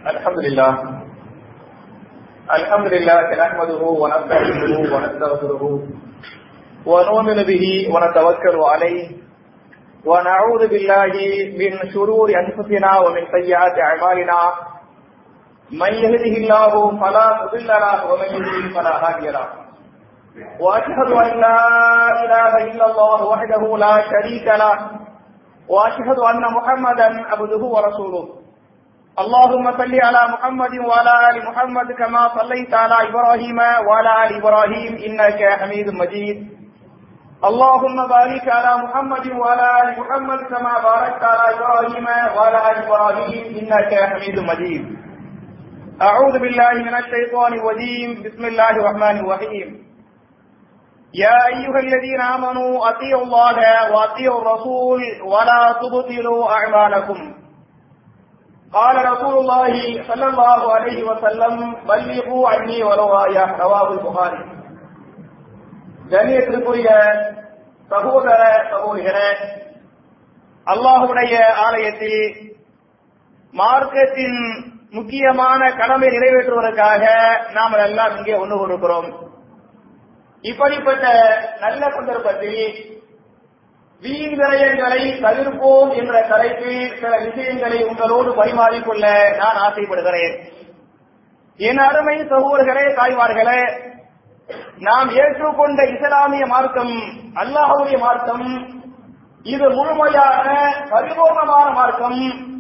الحمد لله الحمد لله نحمده ونستعينه ونستغفره ونؤمن به ونتوكل عليه ونعوذ بالله من شرور انفسنا ومن سيئات اعمالنا من يهده الله فلا مضل له ومن يضلل فلا هادي له واشهد ان لا اله الا الله وحده لا شريك له واشهد ان محمدا عبده ورسوله اللهم صل على محمد وعلى ال محمد كما صليت على ابراهيم وعلى ال ابراهيم انك حميد مجيد اللهم بارك على محمد وعلى ال محمد كما باركت على ابراهيم وعلى ال ابراهيم انك حميد مجيد اعوذ بالله من الشيطان الرجيم بسم الله الرحمن الرحيم يا أيها الذين آمنوا أطيعوا الله وأطيعوا الرسول ولا تبطلوا أعمالكم قال رسول الله صلى الله عليه وسلم بلغوا عني ولو آية رواه البخاري கண்ணியத்திற்குரிய சகோதர சகோதர அல்லாஹுடைய ஆலயத்தில் மார்க்கத்தின் முக்கியமான கடமை நிறைவேற்றுவதற்காக நாம் எல்லாம் இங்கே ஒன்று கொண்டிருக்கிறோம் இப்படிப்பட்ட நல்ல சந்தர்ப்பத்தில் வீண் விரயங்களை தவிர்ப்போம் என்ற தலைப்பில் சில விஷயங்களை உங்களோடு பரிமாறிக்கொள்ள நான் ஆசைப்படுகிறேன் என் அருமை சகோதரர்களே தாய்மார்களே நாம் ஏற்றுக்கொண்ட இஸ்லாமிய மார்க்கம் அல்லாஹுடைய மார்க்கம் இது முழுமையான பரிபூர்ணமான மார்க்கம்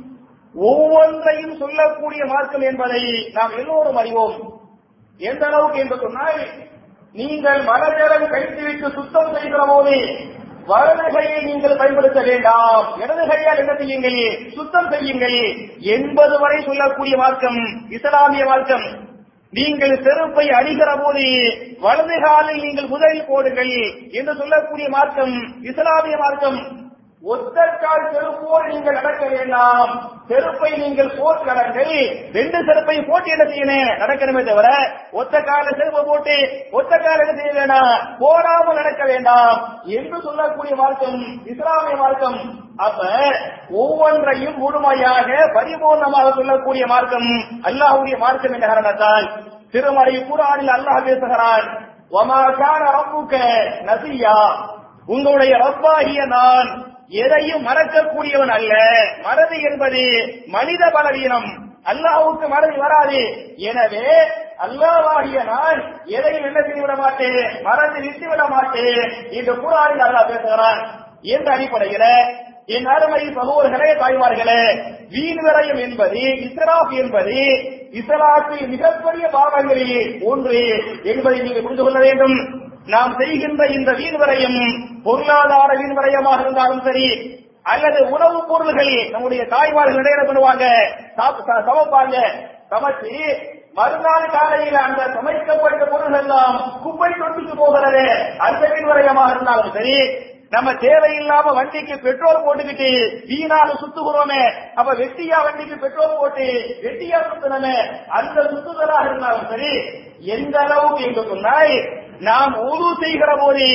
ஒவ்வொன்றையும் சொல்லக்கூடிய மார்க்கம் என்பதை நாம் எல்லோரும் அறிவோம் எந்த அளவுக்கு என்று சொன்னால் நீங்கள் மலஜலம் கழித்துவிட்டு சுத்தம் செய்கிற போது வலது கையை நீங்கள் பயன்படுத்த வேண்டாம் இடது கையால் என்ன செய்யுங்கள் சுத்தம் செய்யுங்கள் என்பது வரை சொல்லக்கூடிய மார்க்கம் இஸ்லாமிய மார்க்கம் நீங்கள் செருப்பை அணிகிற போது வலது காலில் நீங்கள் முதலில் போடுங்கள் என்று சொல்லக்கூடிய மார்க்கம் இஸ்லாமிய மார்க்கம் ஒத்தக்கால் செருப்போடு நீங்கள் நடக்க வேண்டாம் செருப்பை நீங்கள் போட்டு நடங்கள் ரெண்டு செருப்பை போட்டு என்ன செய்யணும் நடக்கணுமே தவிர ஒத்த கால செருப்பை போட்டு ஒத்த கால என்ன செய்ய வேண்டாம் போடாமல் நடக்க வேண்டாம் என்று சொல்லக்கூடிய மார்க்கம் இஸ்லாமிய மார்க்கம் அப்ப ஒவ்வொன்றையும் முழுமையாக பரிபூர்ணமாக சொல்லக்கூடிய மார்க்கம் அல்லாஹுடைய மார்க்கம் என்ற காரணத்தால் திருமறை குரானில் அல்லாஹ் பேசுகிறான் ஒமா கான ரப்புக்க நசியா உங்களுடைய ரப்பாகிய நான் எதையும் மறக்கக்கூடியவன் அல்ல மறதி என்பது மனித பலவீனம் அல்லாஹுக்கு மறதி வராது எனவே அல்லாவாகிய நான் எதையும் என்ன செய்துவிட மாட்டேன் மறந்து விட்டுவிட மாட்டேன் என்று குரானில் அல்லாஹ் பேசுகிறான் என்ற அடிப்படையில என் அருமை சகோதரர்களே தாய்மார்களே வீண் விரயம் என்பது இஸ்ராப் என்பது இஸ்லாத்தில் மிகப்பெரிய பாவங்களில் ஒன்று என்பதை நீங்கள் புரிந்து கொள்ள வேண்டும் நாம் செய்கின்ற இந்த வீண் விரயம் பொருளாதார வீண் விரயமாக இருந்தாலும் சரி அல்லது உணவுப் பொருள்கள் நம்முடைய தாய்மார்கள் இடையில பண்ணுவாங்க சமைப்பாங்க சமைச்சு மறுநாள் காலையில் அந்த சமைக்கப்பட்ட பொருள்கள் எல்லாம் குப்பை தொட்டிக்கு போகிறது அந்த வீண் விரயமாக இருந்தாலும் சரி நம்ம தேவையில்லாம வண்டிக்கு பெட்ரோல் போட்டுக்கிட்டு வீணாக சுத்துகிறோமே அப்ப வெட்டியா வண்டிக்கு பெட்ரோல் போட்டு வெட்டியா சுத்தணுமே அந்த சுத்துதலாக இருந்தாலும் சரி எந்த அளவுக்கு என்று சொன்னால் நாம் உரு செய்கிற போது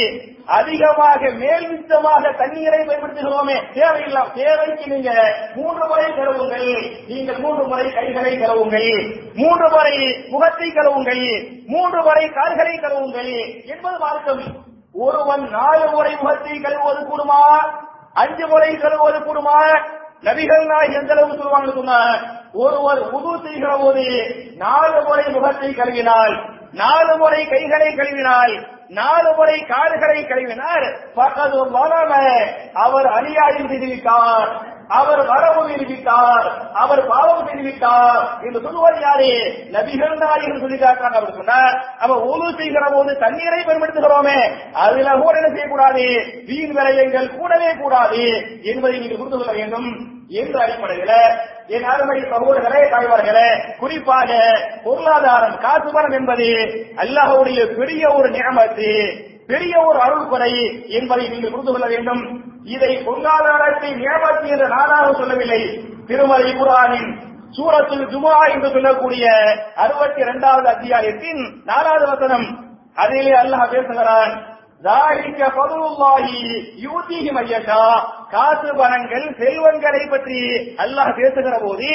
அதிகமாக மேல் மிச்சமாக தண்ணீரை பயன்படுத்துகிறோமே தேவையில்லாம் தேவைக்கு நீங்க மூன்று முறை கழுவுங்கள் நீங்கள் மூன்று முறை கைகளை கழுவுங்கள் மூன்று முறை முகத்தை கழுவுங்கள் மூன்று முறை கால்களை கழுவுங்கள் என்பது மார்க்கம் ஒருவன் நாலு முறை முகத்தை கழுவுவது கூடுமா அஞ்சு முறை கழுவுவது கூடுமா நபிகள் நாய் எந்த அளவுக்கு சொல்லுவாங்க சொன்னா ஒருவர் உது செய்கிற போது நாலு முறை முகத்தை கழுவினால் நாலு முறை கைகளை கழுவினால் நாலு முறை கால்களை கழுவினார் பக்கது வளம அவர் அநியாயம் செய்துவிட்டார் அவர் வரவு நிரூபித்தார் அவர் பாவம் செய்துவிட்டார் என்று சொல்லுவது யாரு நபிகள் நாயகன் சொல்லி காட்டுறாங்க அவர் சொன்னார் அவர் உழு செய்கிற போது தண்ணீரை பயன்படுத்துகிறோமே அதுல கூட என்ன செய்யக்கூடாது வீண் விரயங்கள் கூடவே கூடாது என்பதை நீங்கள் புரிந்து கொள்ள வேண்டும் என்ற அடிப்படையில என் அருமை சகோதரர்களே தாய்வார்களே குறிப்பாக பொருளாதாரம் காசு பணம் என்பது அல்லாஹுடைய பெரிய ஒரு நியமத்து பெரிய ஒரு அருள் குறை என்பதை நீங்கள் புரிந்து கொள்ள வேண்டும் இதை பொருளாதாரத்தை நியமத்து என்ற நானாக சொல்லவில்லை திருமலை குரானின் சூரத்தில் ஜுமா என்று சொல்லக்கூடிய அறுபத்தி இரண்டாவது அத்தியாயத்தின் நாலாவது வசனம் அதிலே அல்லாஹ் பேசுகிறான் ذَلِكَ فَضْلُ اللَّهِ يُؤْتِيهِ مَن يَشَاءُ காசு பணங்கள் செல்வங்களை பற்றி அல்லாஹ் பேசுகிற போது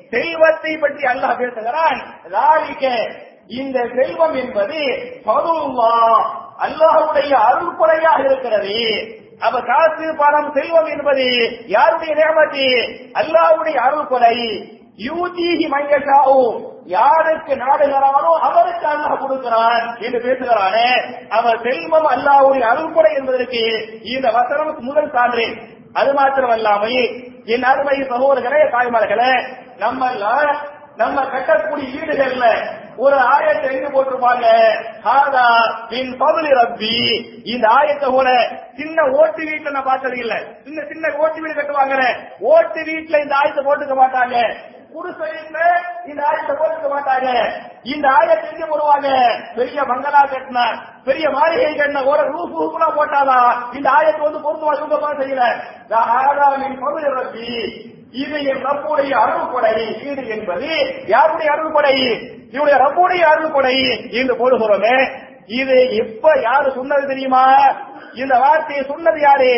செல்வத்தை பற்றி அல்லாஹ் பேசுகிறான் லாலிக்க இந்த செல்வம் என்பது பதுவா அல்லாஹ்வுடைய அருள்கொடையாக இருக்கிறது அப்ப காசு பணம் செல்வம் என்பது யாருடைய நேமதி அல்லாஹ்வுடைய அருள்கொடை யூதீஹி மையஷாவு யாருக்கு நாடுகிறானோ அவருக்கு அல்லாஹ் கொடுக்கிறான் என்று பேசுகிறானே அவர் செல்வம் அல்லாஹ்வுடைய அருள்கொடை என்பதற்கு இந்த வசனம் முதல் சான்று அது மாத்திரமல்லாமல் என் அருமை சகோதரர்களே தாய்மார்களே நம்ம எல்லாம் நம்ம கட்டக்கூடிய வீடுகள்ல ஒரு ஆயத்தை எங்க போட்டிருப்பாங்க ஹாதா மின் பகுலி ரப்பி இந்த ஆயத்தை கூட சின்ன ஓட்டு வீட்டுல நான் பார்த்தது இல்ல சின்ன சின்ன ஓட்டு வீடு கட்டுவாங்க ஓட்டு வீட்டுல இந்த ஆயத்தை போட்டுக்க மாட்டாங்க குடிசை வீட்டுல இந்த ஆயத்தை போட்டுக்க மாட்டாங்க இந்த ஆயத்தை எங்க போடுவாங்க பெரிய பங்களா கட்டின பெரிய மாளிகை கட்டின ஒரு ரூப் ரூப்லாம் போட்டாதான் இந்த ஆயத்தை வந்து பொருத்துவா இவங்க செய்யல ஹாதா மின் பகுலி ரப்பி இது என் ரப்புடைய அருள்கொடை வீடு என்பது யாருடைய அருள்கொடை இவருடைய ரப்புடைய அருள்கொடை என்று போடுகிறோமே இது எப்ப யாரு சொன்னது தெரியுமா இந்த வார்த்தையை சொன்னது யாரு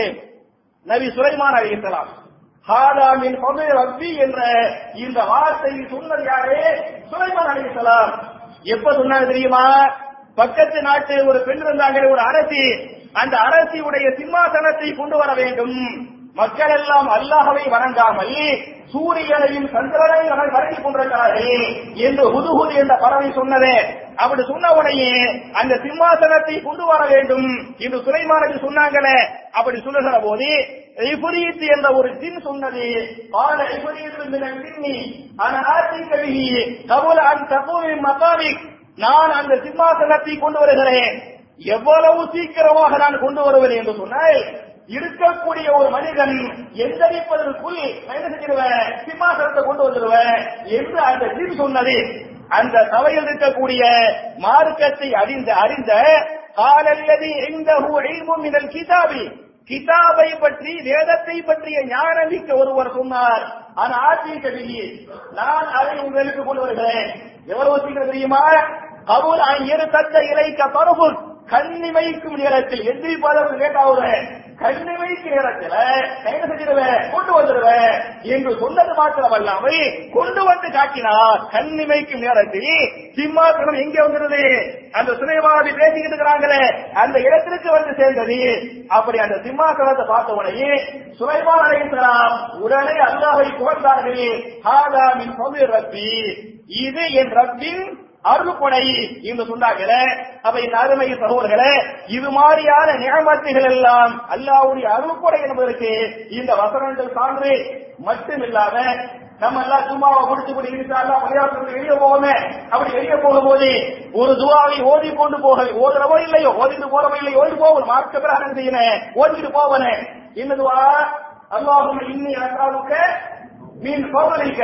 நபி சுலைமான் அலிசலாம் ஹாதாமின் பகுதி ரப்பி என்ற இந்த வார்த்தையை சொன்னது யாரு சுலைமான் அலிசலாம் எப்ப சொன்னாங்க தெரியுமா பக்கத்து நாட்டு ஒரு பெண் இருந்தாங்க ஒரு அரசி அந்த அரசியுடைய சிம்மாசனத்தை கொண்டு வர வேண்டும் மக்கள் எல்லாம் அல்லாஹவை வணங்காமல் சூரியனையும் சந்திரனையும் வணங்கி கொண்டிருக்கிறார்கள் என்று ஹுதுஹுது என்ற பறவை சொன்னதே அப்படி சொன்ன உடனே அந்த சிம்மாசனத்தை கொண்டு வர வேண்டும் என்று சுலைமானது சொன்னாங்களே அப்படி சொல்லுகிற போது இபுரீத் என்ற ஒரு ஜின் சொன்னது பால இபுரீத் மினல் ஜின்னி அன ஆத்திக பிஹி கபுல அன் தகூமி மகாவிக் நான் அந்த சிம்மாசனத்தை கொண்டு வருகிறேன் எவ்வளவு சீக்கிரமாக நான் கொண்டு வருவேன் என்று சொன்னால் இருக்கக்கூடிய ஒரு மனிதன் எந்தரிப்பதற்குள் என்ன செஞ்சிருவேன் சிம்மாசனத்தை கொண்டு வந்துடுவேன் என்று அந்த ஜீப் சொன்னது அந்த சபையில் இருக்கக்கூடிய மார்க்கத்தை அறிந்த அறிந்த காலல்லதி எந்தஹு இல்மும் மினல் கிதாபி கிதாபை பற்றி வேதத்தை பற்றிய ஞானமிக்க ஒருவர் சொன்னார் ஆனா ஆட்சி கவிதி நான் அதை உங்களுக்கு கொண்டு வருகிறேன் எவ்வளவு சீக்கிரம் தெரியுமா கபூல் இரு தத்த இலைக்க பரபுல் கண்ணிமைக்கும் நேரத்தில் எந்திரிப்பதற்கு லேட்டாவது கண்ணிமைக்கு நேரத்தில் கைது செஞ்சிருவேன் கொண்டு வந்துடுவேன் என்று சொன்னது மாத்திரமல்லாமல் கொண்டு வந்து காட்டினார் கண்ணிமைக்கும் நேரத்தில் சிம்மாசனம் எங்கே வந்துருது அந்த சுனைவாதி பேசிக்கிட்டு இருக்கிறாங்களே அந்த இடத்திற்கு வந்து சேர்ந்தது அப்படி அந்த சிம்மாசனத்தை பார்த்த உடனே சுலைமான் அலைக்கலாம் உடனே அல்லாவை புகழ்ந்தார்கள் ஹாதா மின் பகுதி ரப்பி இது என் ரப்பின் அருள்கொடை என்று சொன்னார்களே அப்ப இந்த அருமை சகோதரர்களே இது மாதிரியான நியமத்துகள் எல்லாம் அல்லாவுடைய அருள்கொடை என்பதற்கு இந்த வசனங்கள் சான்று மட்டுமில்லாம நம்ம எல்லாம் சும்மாவை முடிச்சு கொண்டு இருந்தாலும் மலையாளத்துக்கு வெளியே போவோமே அப்படி வெளியே போகும்போது ஒரு துவாவை ஓதி கொண்டு போக ஓதுறவோ இல்லையோ ஓதிட்டு போறவோ இல்லையோ ஓடி போவோம் மார்க்க பிரகாரம் செய்யணும் ஓதிட்டு போவனே என்ன துவா அல்லாஹும் இன்னி அக்காவுக்க மீன் பௌலிக்க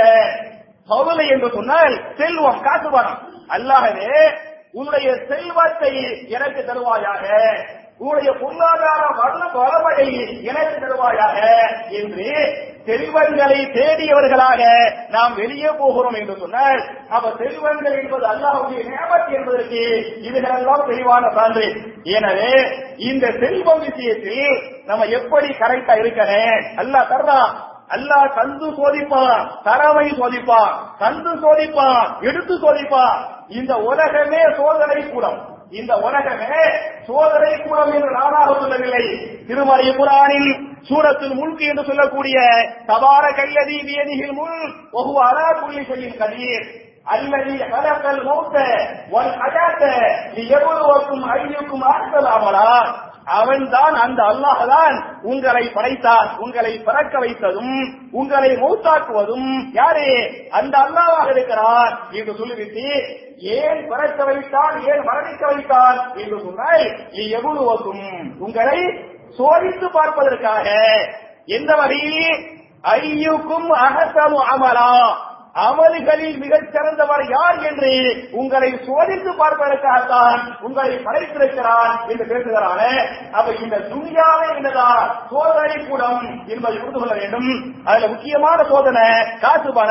பௌலை என்று சொன்னால் செல்வம் காசு பணம் அல்லாஹவே உன்னுடைய செல்வத்தை எனக்கு தருவாயாக உன்னுடைய பொருளாதார வள வளமையை எனக்கு தருவாயாக என்று செல்வங்களை தேடியவர்களாக நாம் வெளியே போகிறோம் என்று சொன்னால் அப்ப செல்வங்கள் என்பது அல்லாஹுடைய நேமத் என்பதற்கு இதுகளெல்லாம் தெளிவான சான்று எனவே இந்த செல்வம் விஷயத்தில் நம்ம எப்படி கரெக்டா இருக்கணும் அல்லாஹ் தர்றான் அல்லாஹ் தந்து சோதிப்பான் தரவை சோதிப்பான் தந்து சோதிப்பான் எடுத்து சோதிப்பான் இந்த உலகமே சோதனை கூடம் இந்த உலகமே சோதனை கூடம் என்று நானாக சொல்லவில்லை திருமறை குரானில் சூரத்தில் முல்கு என்று சொல்லக்கூடிய தபார கையதி வியதிகள் முன் ஒகு அலா புள்ளி செய்யும் கதீர் அல்லது கலக்கல் மௌத்த ஒன் அஜாத்த எவ்வளவுக்கும் ஐயுக்கும் ஆற்றல் ஆமலா அவன்தான் அந்த அல்லாஹ் தான் உங்களை படைத்தார் உங்களை பிறக்க வைத்ததும் உங்களை மௌத்தாக்குவதும் யாரு அந்த அல்லாவாக இருக்கிறார் என்று சொல்லிவிட்டு ஏன் பிறக்க வைத்தான் ஏன் மரணிக்க வைத்தான் என்று சொன்னால் எவ்வளவுக்கும் உங்களை சோதித்து பார்ப்பதற்காக எந்த வகையில் ஐயுக்கும் அகசமு அமலா அமல்களில் மிகச் சிறந்தவர் யார் என்று உங்களை சோதித்து பார்ப்பதற்காகத்தான் உங்களை படைத்திருக்கிறான் என்று பேசுகிறானே அப்ப இந்த துணியாவே என்னதா சோதனை கூடம் என்பதை புரிந்து கொள்ள வேண்டும் அதுல முக்கியமான சோதனை காசு பண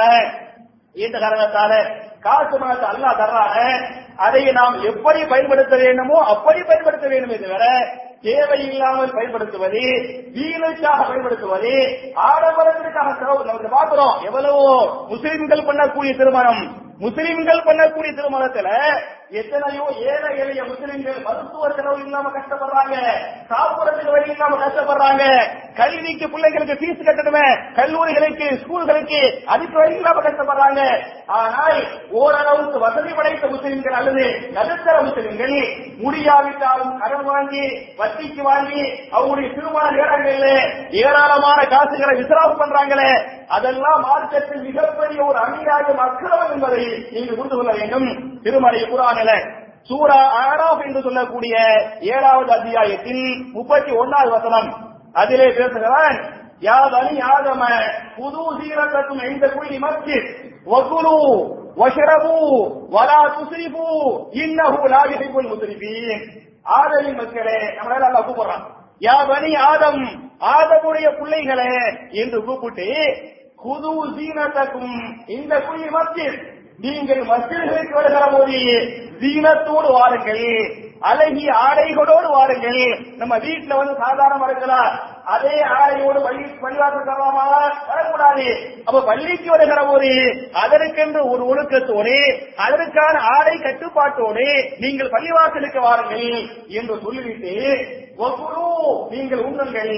இந்த காரணத்தால காசு பணத்தை அல்லா தர்றாங்க அதை நாம் எப்படி பயன்படுத்த வேண்டுமோ அப்படி பயன்படுத்த வேண்டுமே தவிர தேவையில்லாமல் பயன்படுத்துவது வீணுக்காக பயன்படுத்துவது ஆடம்பரத்திற்காக செலவு நம்ம பார்க்கிறோம் எவ்வளவோ முஸ்லிம்கள் பண்ணக்கூடிய திருமணம் முஸ்லிம்கள் பண்ணக்கூடிய திருமணத்துல எத்தனையோ ஏழை எளிய முஸ்லிம்கள் மருத்துவ செலவு இல்லாம கஷ்டப்படுறாங்க சாப்பிடறதுக்கு வழி இல்லாம கஷ்டப்படுறாங்க கல்விக்கு பிள்ளைகளுக்கு ஃபீஸ் கட்டணுமே கல்லூரிகளுக்கு ஸ்கூல்களுக்கு அதுக்கு வழி இல்லாம கஷ்டப்படுறாங்க ஆனால் ஓரளவுக்கு வசதி படைத்த முஸ்லிம்கள் அல்லது நடுத்தர முஸ்லிம்கள் முடியாவிட்டாலும் கடன் வாங்கி வட்டிக்கு வாங்கி அவங்களுடைய திருமண நேரங்கள்ல ஏராளமான காசுகளை விசிராவு பண்றாங்களே அதெல்லாம் மார்க்கத்தில் மிகப்பெரிய ஒரு அநியாயம் அக்கிரமம் என்பதை நீங்கள் புரிந்து கொள்ள வேண்டும் திருமலை குரானில சூரா ஆராப் என்று சொல்லக்கூடிய ஏழாவது அத்தியாயத்தின் முப்பத்தி ஒன்னாவது வசனம் அதிலே பேசுகிறான் யா பனி ஆதம புது சீரத்தும் எந்த குழி மஸ்ஜித் வகுலு வஷரபு வலா துஸ்ரிபு இன்னஹு லா யுஹிப்புல் முஸ்ரிஃபீன் ஆதமின் மக்களே நம்மளால அல்லாஹ் கூப்பிடுறான் யா பனி ஆதம் ஆதமுடைய பிள்ளைகளே என்று கூப்பிட்டு குது சீனத்தக்கும் இந்த குழி மஸ்ஜித் நீங்கள் மஸ்ஜிதுகளுக்கு வருகிற போது சீனத்தோடு வாருங்கள் அழகிய ஆடைகளோடு வாருங்கள் நம்ம வீட்டுல வந்து சாதாரணமா இருக்கலாம் அதே ஆடையோடு பள்ளி பள்ளிவாசல் தரலாமா வரக்கூடாது அப்ப பள்ளிக்கு வருகிற போது அதற்கென்று ஒரு ஒழுக்கத்தோடு அதற்கான ஆடை கட்டுப்பாட்டோடு நீங்கள் பள்ளிவாசலுக்கு வாருங்கள் என்று சொல்லிவிட்டு ஒகுரு நீங்கள் உண்ணுங்கள்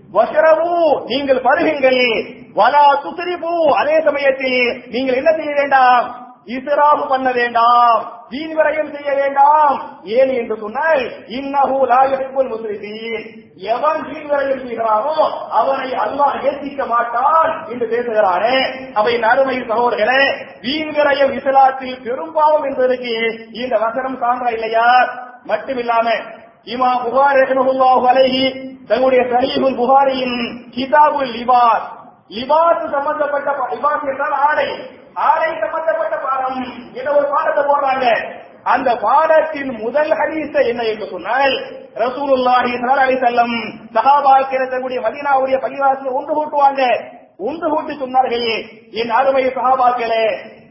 வசரவு நீங்கள் பருகுங்கள் வலா துசரிபு அதே சமயத்தில் நீங்கள் என்ன செய்ய வேண்டாம் இஸ்ராபு பண்ண வேண்டாம் வீண் விரயம் செய்ய வேண்டாம் ஏன் என்று சொன்னால் இன்னஹு லா யுஹிப்புல் முஸ்ரிஃபீன் எவன் வீண் விரயம் செய்கிறானோ அவனை அல்லாஹ் ஏசிக்க மாட்டான் என்று பேசுகிறானே அவை அருமை சகோதரர்களே வீண் விரயம் இஸ்லாத்தில் பெரும்பாவம் என்பதற்கு இந்த வசனம் சான்றா இல்லையா மட்டுமில்லாம இமா புகார் ரஹ்மஹுல்லாஹு அலைஹி தன்னுடைய சஹீஹுல் புகாரியின் கிதாபுல் லிபாஸ் லிபாஸ் சம்பந்தப்பட்ட பா- லிபாஸ் என்றால் ஆடை ஆடை சம்பந்தப்பட்ட பாடம் என்ற ஒரு பாடத்தை போடுறாங்க அந்த பாடத்தின் முதல் ஹதீஸ் என்ன என்று சொன்னால் ரசூலுல்லாஹி ஸல்லல்லாஹு அலைஹி வஸல்லம் சஹாபாக்கள் தன்னுடைய மதீனாவுடைய பள்ளிவாசலை ஒன்று கூட்டுவாங்க ஒன்று கூட்டி சொன்னார்கள் என் அருமை சஹாபாக்களே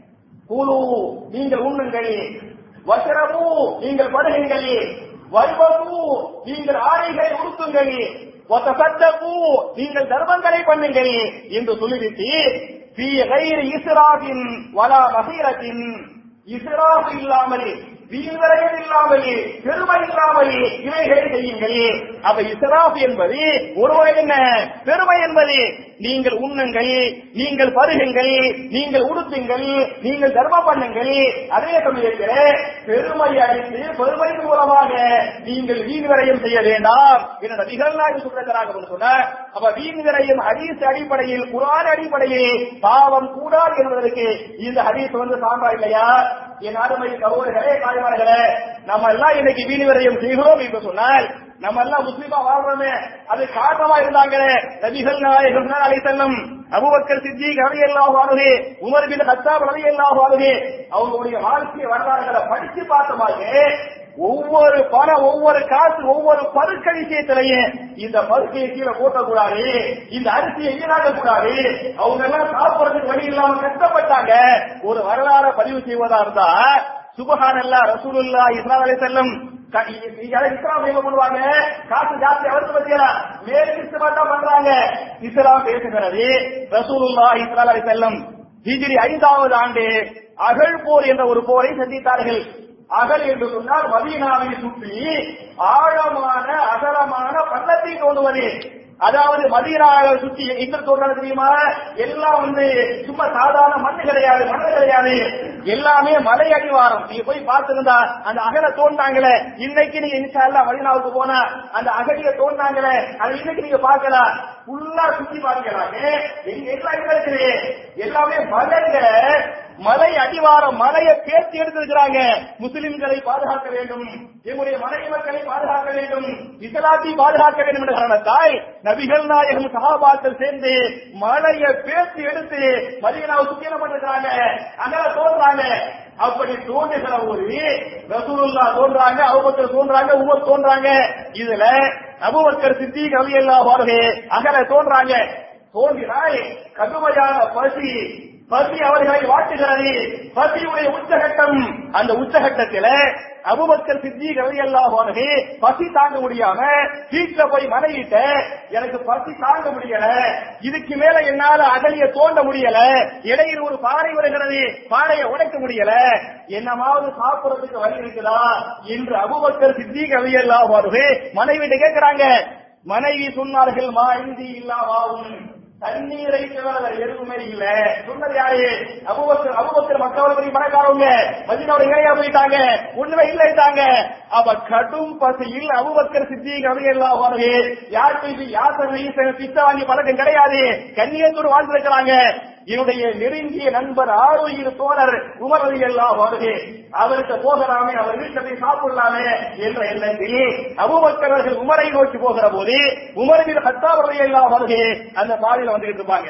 கூலு நீங்கள் உண்ணுங்கள் வசரமு நீங்கள் படுகுங்கள் வைபவு நீங்கள் ஆடைகளை உடுத்துங்கள் ஒத்தசத்தகு நீங்கள் தர்மங்களை பண்ணுங்கள் என்று சொல்லிவிட்டு ஃபீ கைரி இஸ்ராஃபின் வலா மசீரத்தின் இஸ்ராஃப் இல்லாமல் வீண்வரையம் இல்லாமல் பெருமை இல்லாமல் இவைகளை செய்யுங்கள் அப்ப இஸ்ராஃப் என்பது ஒருவரை என்ன பெருமை என்பது நீங்கள் உண்ணுங்கள் நீங்கள் பருகுங்கள் நீங்கள் உடுத்துங்கள் நீங்கள் தர்மம் பண்ணுங்கள் அதே சமயத்தில் பெருமை அடித்து பெருமையின் மூலமாக நீங்கள் வீண் விரயம் செய்ய வேண்டாம் என்ற நபிகள் நாயகம் சொல்றாங்க என்று சொன்னார் அப்ப வீண் விரயம் ஹதீஸ் அடிப்படையில் குரான் அடிப்படையில் பாவம் கூடாது என்பதற்கு இந்த ஹதீஸ் வந்து சான்றா இல்லையா என் அருமை சகோதரர்களே தாய்மார்களே நம்ம எல்லாம் இன்னைக்கு வீண் விரயம் செய்கிறோம் என்று சொன்னால் நம்ம எல்லாம் முஸ்லீமா வாழ்றோமே அது காரணமா இருந்தாங்களே நபிகள் நாயகம் அலை செல்லம் அபுபக்கர் சித்திக் ரவி எல்லாம் வாழுகே உமர் பின் ஹத்தாப் ரவி எல்லாம் வாழுகே அவங்களுடைய வாழ்க்கை வரலாறுகளை படிச்சு பார்த்தமாக ஒவ்வொரு பணம் ஒவ்வொரு காசு ஒவ்வொரு பருக்க விஷயத்திலையும் இந்த பருக்கையை கீழே போட்டக்கூடாது இந்த அரிசியை வீணாக்க கூடாது அவங்க எல்லாம் சாப்பிடறதுக்கு வழி இல்லாம கஷ்டப்பட்டாங்க ஒரு வரலாறு பதிவு செய்வதா இருந்தா சுபஹானல்லா ரசூலுல்லா இஸ்லாம் அலி செல்லம் இஸ்லாம் என்ன பண்ணுவாங்க காசு ஜாஸ்தி அவருக்கு பத்தியலா மேற்கு இஸ்லாம் தான் பண்றாங்க இஸ்லாம் பேசுகிறது ரசூலுல்லா இஸ்லாம் அலி செல்லம் ஹிஜ்ரி ஐந்தாவது ஆண்டு அகழ் போர் என்ற ஒரு போரை சந்தித்தார்கள் அகல் என்று சொன்னால் மதீனாவை சுற்றி ஆழமான அகலமான பள்ளத்தை தோண்டுவது அதாவது மதீனாவை சுற்றி எங்க தோன்றது தெரியுமா எல்லாம் வந்து சும்மா சாதாரண மண்ணு கிடையாது மண்ணு கிடையாது எல்லாமே மலை அடிவாரம் நீங்க போய் பார்த்திருந்தா அந்த அகல தோண்டாங்களே இன்னைக்கு நீங்க இன்ஷால்லா மதீனாவுக்கு போனா அந்த அகலிய தோண்டாங்களே அது இன்னைக்கு நீங்க பார்க்கலாம் ஃபுல்லா சுத்தி பார்க்கலாங்க எங்க எல்லாம் எங்க இருக்குது எல்லாமே மலைகளை மலை அடிவாரம் மலையை பேர்த்து எடுத்திருக்கிறாங்க முஸ்லிம்களை பாதுகாக்க வேண்டும் எங்களுடைய மலை மக்களை பாதுகாக்க வேண்டும் இஸ்லாத்தை பாதுகாக்க வேண்டும் என்ற காரணத்தால் நபிகள் நாயகம் சகாபாக்கள் சேர்ந்து மலையை பேர்த்து எடுத்து மதியனாவை சுத்தியம் பண்ணிருக்கிறாங்க அங்கே தோன்றாங்க அப்படி தோன்றுகிற ஒரு ரசூலுல்லா தோன்றாங்க அபுபக்கர் தோன்றாங்க உமர் தோன்றாங்க இதுல அபுபக்கர் சித்தி கவி எல்லா வாருகே அகல தோன்றாங்க தோன்றினால் கடுமையான பசி பசி அவர்களை வாட்டுகிறது பசியுடைய உச்சகட்டம் அந்த உச்சகட்டத்தில அபுபக்கர் சித்தி ரலியல்லாஹு அன்ஹு பசி தாங்க முடியாம வீட்டுல போய் மனைவிட்ட எனக்கு பசி தாங்க முடியல இதுக்கு மேல என்னால அகலிய தோண்ட முடியல இடையில் ஒரு பாறை வருகிறது பாறையை உடைக்க முடியல என்னமாவது சாப்பிடுறதுக்கு வழி இருக்குதா என்று அபுபக்கர் சித்தி ரலியல்லாஹு அன்ஹு மனைவிட்ட கேட்கிறாங்க மனைவி சொன்னார்கள் மா இந்தி இல்லாவாவும் தண்ணீரை தவிர வேற எதுவுமே இல்ல சொன்னது யாரு அபுபக்கர் அபுபக்கர் மக்கள் பெரிய பணக்காரவங்க மதினாவோட ஏழையா போயிட்டாங்க ஒண்ணுமே இல்லைட்டாங்க அவ கடும் பசியில் அபுபக்கர் சித்திக் அவையெல்லாம் வருது யார் போய் யாசனை பிச்சை வாங்கி பழக்கம் கிடையாது கண்ணியத்தோடு வாழ்ந்திருக்கிறாங்க என்னுடைய நெருங்கிய நண்பர் ஆரோக்கிய தோழர் உமர் அலி எல்லாம் வருது அவருக்கு போகலாமே அவர் வீட்டில் போய் சாப்பிடலாமே என்ற எண்ணத்தில் அபுபக்கர் அவர்கள் உமரை நோக்கி போகிற போது உமரின் ஹத்தாவரை எல்லாம் வருது அந்த பாதையில வந்துகிட்டு இருப்பாங்க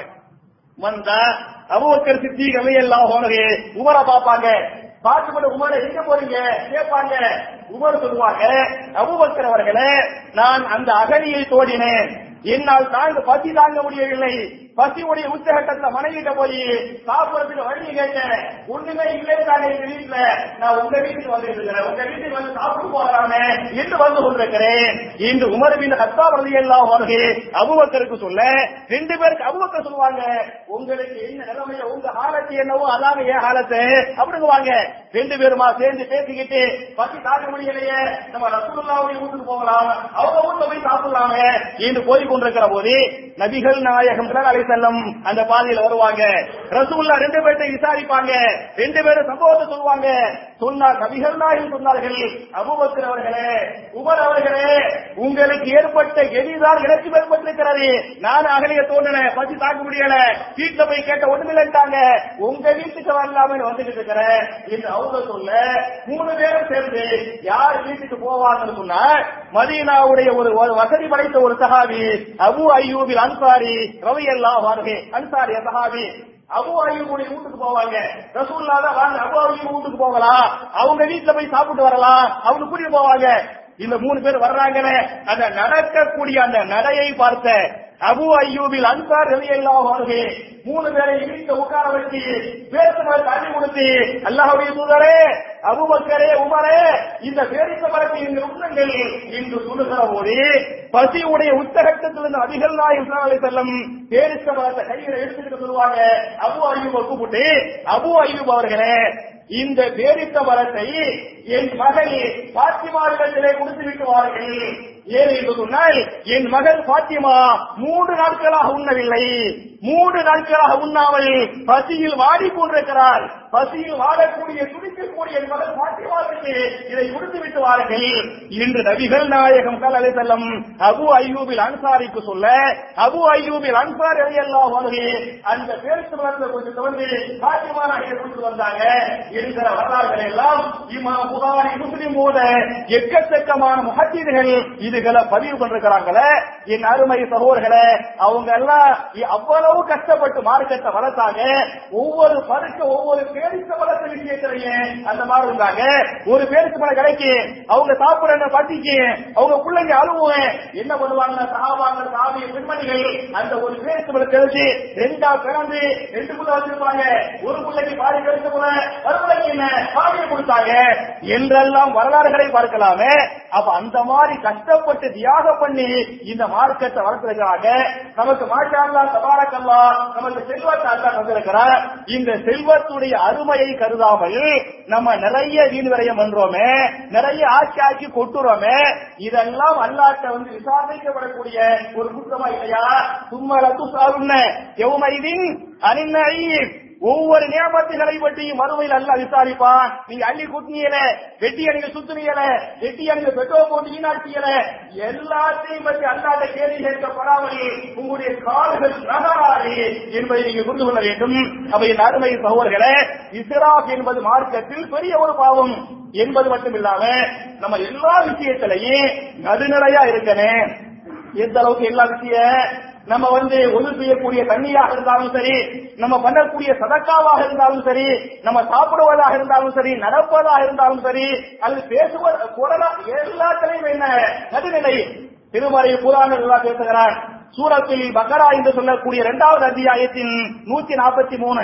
வந்தா அபுபக்கர் சித்தி எல்லாம் வருது உமரை பார்ப்பாங்க பார்த்துக்கிட்டு உமரை எங்க போறீங்க கேட்பாங்க உமர் சொல்லுவாங்க அபுபக்கர் அவர்களே நான் அந்த அகலியை தோடினேன் என்னால் தாங்க பசி தாங்க முடியவில்லை பசியுடைய உச்சகட்டத்துல மனைவிட்ட போய் சாப்பிடறதுக்கு வழி கேட்டேன் ஒண்ணுமே இல்லை தானே எங்க வீட்டுல நான் உங்க வீட்டுக்கு வந்து இருக்கிறேன் உங்க வீட்டுக்கு வந்து சாப்பிட்டு போகலாமே என்று வந்து கொண்டிருக்கிறேன் இன்று உமர்வின் ஹத்தா பிரதி எல்லாம் வருகை அபுபக்கருக்கு சொல்ல ரெண்டு பேருக்கு அபுபக்கர் சொல்லுவாங்க உங்களுக்கு என்ன நிலைமையோ உங்க ஹாலத்து என்னவோ அதாங்க என் ஹாலத்து அப்படிங்குவாங்க ரெண்டு பேருமா சேர்ந்து பேசிக்கிட்டு பசி தாங்க முடியலையே நம்ம ரசூலுல்லாவுடைய வீட்டுக்கு போகலாம் அவங்க வீட்டுல போய் சாப்பிடலாமே என்று போய் கொண்டிருக்கிற போது நபிகள் நாயகம் அலை செல்லம் அந்த பாதையில வருவாங்க ரசூல்லா ரெண்டு பேர்ட்ட விசாரிப்பாங்க ரெண்டு பேரும் சம்பவத்தை சொல்லுவாங்க சொன்னார் நபிகள் நாயகம் சொன்னார்கள் அபுபக்கர் அவர்களே உமர் அவர்களே உங்களுக்கு ஏற்பட்ட எதிர்தான் எனக்கு ஏற்பட்டிருக்கிறது நான் அகலிய தோண்டினேன் பசி தாக்க முடியல வீட்டுல போய் கேட்ட ஒண்ணுமில்லைட்டாங்க உங்க வீட்டுக்கு வரலாமே வந்துகிட்டு இருக்கிறேன் என்று அவங்க சொல்ல மூணு பேரும் சேர்ந்து யார் வீட்டுக்கு போவாங்கன்னு சொன்னா மதீனாவுடைய ஒரு ஒரு வசதி படைத்த ஒரு சஹாபி அபு அய்யூபில் அன்சாரி ரவி எல்லாம் வாருகே அன்சாரி சஹாபி அபு அய்யூபுடைய வீட்டுக்கு போவாங்க ரசூல்லா தான் வாங்க அபு அய்யூப் வீட்டுக்கு போகலாம் அவங்க வீட்டுல போய் சாப்பிட்டு வரலாம் அவங்க கூட்டிட்டு போவாங்க இந்த மூணு பேர் வர்றாங்கன்னு அந்த நடக்கக்கூடிய அந்த நடையை பார்த்த அபு அய்யூபில் அன்சார் எல்லாம் வருகே மூணு பேரை இழுத்து உட்கார வச்சு பேசும்போது தண்ணி கொடுத்து அல்லாஹுடைய தூதரே அபுபக்கரே உமரே இந்த பேரித்த மரத்தை இந்த உண்ணங்கள் என்று சொல்லுகிற போது பசியுடைய உத்தகட்டத்திலிருந்து அதிகள் நாயம் செல்லும் பேரித்த மரத்தை கையில எடுத்துக்கிட்டு சொல்லுவாங்க அபு அய்யூபை கூப்பிட்டு அபு அய்யூப் அவர்களே இந்த பேரித்த மரத்தை என் மகள் பாத்திமாவிடத்திலே கொடுத்து விட்டு வாருங்கள் ஏன் என்று சொன்னால் என் மகள் பாத்திமா மூன்று நாட்களாக உண்ணவில்லை மூன்று நாட்களாக உண்ணாமல் பசியில் வாடி கொண்டிருக்கிறார் பசியில் வாடக்கூடிய துடிக்கக்கூடிய என் மகள் பாத்திமாவுக்கு இதை கொடுத்து விட்டு வாருங்கள் இன்று நபிகள் நாயகம் கல் செல்லம் அபு அய்யூபில் அன்சாரிக்கு சொல்ல அபு அய்யூபில் அன்சாரி எல்லாம் வருகை அந்த பேருக்கு மரத்தில் கொஞ்சம் தொடர்ந்து பாத்திமா நாயகர் கொண்டு வந்தாங்க இருக்கிற வரலாறுகள் எல்லாம் இமா புகாரி முஸ்லிம் போத எக்கச்சக்கமான முகத்தீர்கள் இதுகளை பதிவு பண்றாங்களே என் அருமை சகோதரர்களே அவங்க எல்லாம் அவ்வளவு கஷ்டப்பட்டு மார்க்கத்தை வளர்த்தாங்க ஒவ்வொரு பருக்க ஒவ்வொரு பேரிச்ச பழத்த விஷயத்திலேயே அந்த மாதிரி இருந்தாங்க ஒரு பேரிச்ச பழம் கிடைக்கு அவங்க சாப்பிடுற பசிக்கு அவங்க பிள்ளைங்க அழுவுவேன் என்ன பண்ணுவாங்க சாபாங்க சாவிய பெண்மணிகள் அந்த ஒரு பேரிச்ச பழம் தெரிஞ்சு ரெண்டா பிறந்து ரெண்டு புள்ள வச்சிருப்பாங்க ஒரு பிள்ளைக்கு பாதி கிடைச்ச போல மறுபிள்ளைக்கு என்ன பாதியை கொடுத்தாங்க என்றெல்லாம் வரலாறுகளை பார்க்கலாமே அப்ப அந்த மாதிரி கஷ்டப்பட்டு தியாகம் பண்ணி இந்த மார்க்கத்தை வளர்த்திருக்கிறாங்க நமக்கு மாஷால்லா தபாரக்கல்லா நமக்கு செல்வத்தை அல்லா தந்திருக்கிறார் இந்த செல்வத்துடைய அருமையை கருதாமல் நம்ம நிறைய வீண் விரயம் பண்றோமே நிறைய ஆட்சி ஆக்கி கொட்டுறோமே இதெல்லாம் அல்லாட்ட வந்து விசாரிக்கப்படக்கூடிய ஒரு குற்றமா இல்லையா சும்மா லத்து சாருன்ன எவ்வமைதின் அனின்ன ஒவ்வொரு நியமத்துகளை பற்றி மறுமையில் அல்ல விசாரிப்பான் நீங்க அள்ளி குட்டியல வெட்டிய நீங்க சுத்துனீங்கல வெட்டிய நீங்க பெட்ரோல் போட்டு ஈனாட்டியல எல்லாத்தையும் பற்றி அல்லாத கேள்வி கேட்கப்படாமல் உங்களுடைய கால்கள் நகராது என்பதை நீங்க புரிந்து கொள்ள வேண்டும் அப்ப என் அருமை சகோதரர்களே இஸ்ராப் என்பது மார்க்கத்தில் பெரிய ஒரு பாவம் என்பது மட்டும் இல்லாம நம்ம எல்லா விஷயத்திலையும் நடுநிலையா இருக்கணும் எந்த அளவுக்கு எல்லா விஷயம் நம்ம வந்து ஒது செய்யக்கூடிய தண்ணியாக இருந்தாலும் சரி நம்ம பண்ணக்கூடிய சதக்காவாக இருந்தாலும் சரி நம்ம சாப்பிடுவதாக இருந்தாலும் சரி நடப்பதாக இருந்தாலும் சரி அல்லது பேசுவது குரலா எல்லாத்திலையும் என்ன நடுநிலை திருமறை புராணங்கள் எல்லாம் பேசுகிறார் சூரத்தில் பக்கரா என்று சொல்லக்கூடிய இரண்டாவது அத்தியாயத்தின் நூத்தி நாற்பத்தி மூணு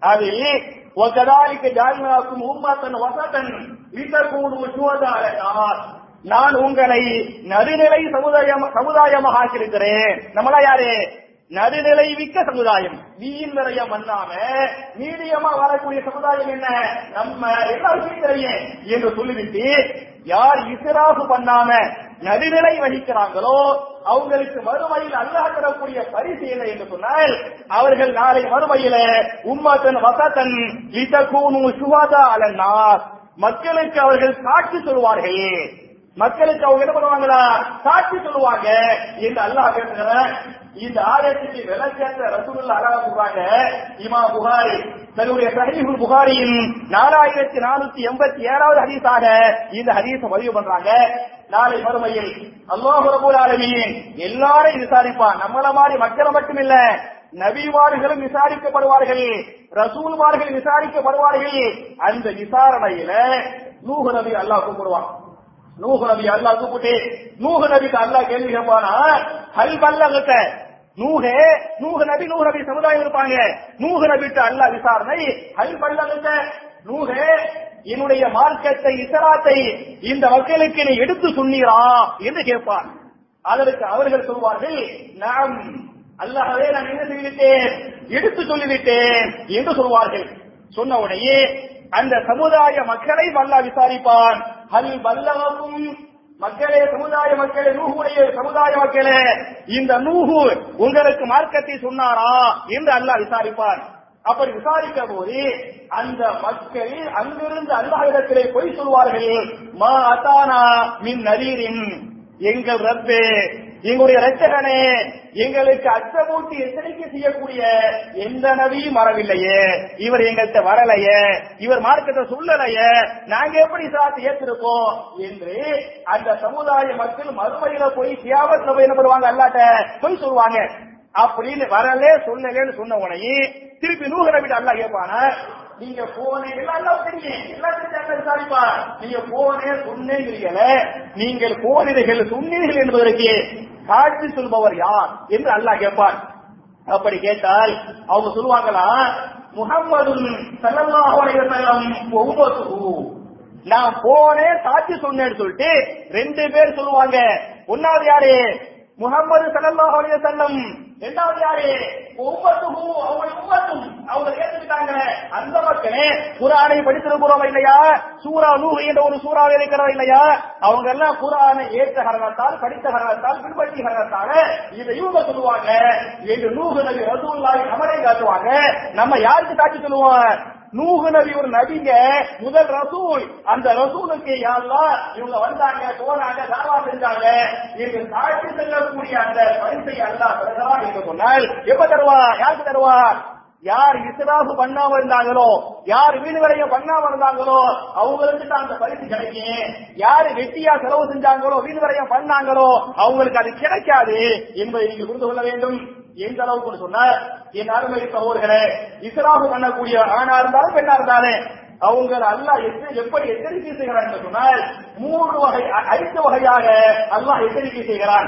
அதில் وَكَذَلِكَ جَعَلْنَاكُمْ أُمَّةً وَسَطًا لِتَكُونُوا شُهَدَاءَ عَلَى النَّاسِ நான் உங்களை நடுநிலை சமுதாயம் சமுதாயமாக ஆக்கியிருக்கிறேன் நம்மளா யாரு நடுநிலை மிக்க சமுதாயம் வீண் விரயம் பண்ணாம மீடியமா வரக்கூடிய சமுதாயம் என்ன நம்ம எல்லாருக்கும் தெரியும் என்று சொல்லிவிட்டு யார் இஸ்ராஃபு பண்ணாம நடுநிலை வகிக்கிறாங்களோ அவங்களுக்கு மறுமையில் அல்லாஹ் தரக்கூடிய பரிசு என்ன என்று சொன்னால் அவர்கள் நாளை மறுமையில உம்மத்தன் வசத்தன் லிதகூனு சுவாதா அலன்னாஸ் மக்களுக்கு அவர்கள் சாட்சி சொல்வார்கள் மக்களுக்கு அவங்க என்ன பண்ணுவாங்களா சாட்சி சொல்லுவாங்க என்று அல்லாஹ் பேசுகிறார் இந்த ஆயத்துக்கு விளக்கத்தை ரசூலுல்லாஹ் அழகா சொல்றாங்க இமா புகாரி தன்னுடைய சஹீஹுல் புகாரியின் நாலாயிரத்தி நானூத்தி எண்பத்தி ஏழாவது ஹதீஸாக இந்த ஹதீஸை பதிவு பண்றாங்க நாளை மறுமையில் அல்லாஹ் ரபுல் ஆலமீன் எல்லாரையும் விசாரிப்பான் நம்மள மாதிரி மக்களை மட்டுமில்ல நபிமார்களும் விசாரிக்கப்படுவார்கள் ரசூல்மார்கள் விசாரிக்கப்படுவார்கள் அந்த விசாரணையில நூஹ் நபி அல்லாஹ் கூப்பிடுவான் நூஹ் நபி அல்லாஹ் கூப்பிட்டு நூஹ் நபிக்கு அல்லாஹ் கேள்வி கேட்பானா ஹல் பல்லகத்த நூஹே நூஹ் நபி நூஹ் நபி சமுதாயம் இருப்பாங்க நூஹ் நபிட்டு அல்லாஹ் விசாரணை ஹல் பல்லகத்த நூஹே என்னுடைய மார்க்கத்தை இசராத்தை இந்த மக்களுக்கு நீ எடுத்து சொன்னீரா என்று கேட்பான் அதற்கு அவர்கள் சொல்வார்கள் நாம் அல்லாஹவே நான் என்ன செய்துவிட்டேன் எடுத்து சொல்லிவிட்டேன் என்று சொல்வார்கள் சொன்ன உடனே அந்த சமுதாய மக்களை அல்லாஹ் விசாரிப்பான் ஹல் பல்லகும் மக்களே சமுதாய மக்களே நூகுடைய சமுதாய மக்களே இந்த நூகு உங்களுக்கு மார்க்கத்தை சொன்னாரா என்று அல்லாஹ் விசாரிப்பான் அப்படி விசாரிக்க போது அந்த மக்கள் அங்கிருந்து அல்லாஹிடத்திலே பொய் சொல்வார்கள் மா அத்தானா மின் நரீரின் எங்கள் ரப்பே எங்களுடைய ரச்சகனே எங்களுக்கு அச்சமூட்டி எச்சரிக்கை செய்யக்கூடிய எந்த நபியும் வரவில்லையே இவர் எங்கள்கிட்ட வரலையே இவர் மார்க்கத்தை சொல்லலையே நாங்க எப்படி சாத்து ஏத்திருக்கோம் என்று அந்த சமுதாய மக்கள் மறுமையில போய் சியாபத்துல போய் என்ன பண்ணுவாங்க அல்லாட்ட போய் சொல்லுவாங்க அப்படின்னு வரலே சொல்லலேன்னு சொன்ன உடனே திருப்பி நூக நபிட்டு அல்லா கேட்பான நீங்க போனே எல்லாம் எல்லாம் தெரியும் எல்லாத்தையும் விசாரிப்பா நீங்க போனே சொன்னீங்கள நீங்கள் போனீர்கள் சொன்னீர்கள் என்பதற்கு சாட்சி சொல்பவர் யார் என்று அல்லாஹ் கேட்பான் அப்படி கேட்டால் அவங்க சொல்லுவாங்களா முகம்மது சல்லல்லாஹு அலைஹி வஸல்லம் உம்மத்துஹு நான் போனேன் சாட்சி சொன்னேன்னு சொல்லிட்டு ரெண்டு பேர் சொல்லுவாங்க ஒன்னாவது யாரு முகமது சல்லல்லாஹு அலைஹி வஸல்லம் இரண்டாவது யாரு உம்மத்துஹு அவங்க உம்மத்தும் அவங்க ஏத்துக்கிட்டாங்க அந்த மக்களே குர்ஆனை படித்திருக்கிறோம் இல்லையா சூரா நூஹ் என்ற ஒரு சூறாவை இருக்கிறோம் இல்லையா அவங்க எல்லாம் குர்ஆனை ஏற்ற காரணத்தால் படித்த காரணத்தால் பின்பற்றி காரணத்தால இதை இவங்க சொல்லுவாங்க என்று நூஹ் நபி ரசூலுல்லாஹி நமரை காட்டுவாங்க நம்ம யாருக்கு சாட்சி சொல்லுவோம் நூஹு நபி ஒரு நபிங்க முதல் ரசூல் அந்த ரசூலுக்கு யாரெல்லாம் இவங்க வந்தாங்க போனாங்க தாவா செஞ்சாங்க இவங்க சாட்சி செல்லக்கூடிய அந்த பரிசை அல்லாஹ் தருகிறான் என்று சொன்னால் எப்ப தருவா யாருக்கு தருவா யார் இஸ்ராஃபு பண்ணாம இருந்தாங்களோ யார் வீடு விலையம் பண்ணாம இருந்தாங்களோ அவங்களுக்கு தான் அந்த பரிசு கிடைக்கும் யாரு வெட்டியா செலவு செஞ்சாங்களோ வீடு விலையம் பண்ணாங்களோ அவங்களுக்கு அது கிடைக்காது என்பதை நீங்க புரிந்து கொள்ள வேண்டும் எந்த அளவுக்கு சொன்னா என் அருமை சகோதரர்களே இஸ்ராஃபு பண்ணக்கூடிய ஆணா இருந்தாலும் பெண்ணா இருந்தாலும் அவங்க அல்லாஹ் எத்த- எப்படி எச்சரிக்கை செய்கிறான் என்று சொன்னால் மூன்று வகை ஐ- ஐந்து வகையாக அல்லாஹ் எச்சரிக்கை செய்கிறான்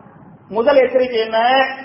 முதல் எச்சரிக்கை என்ன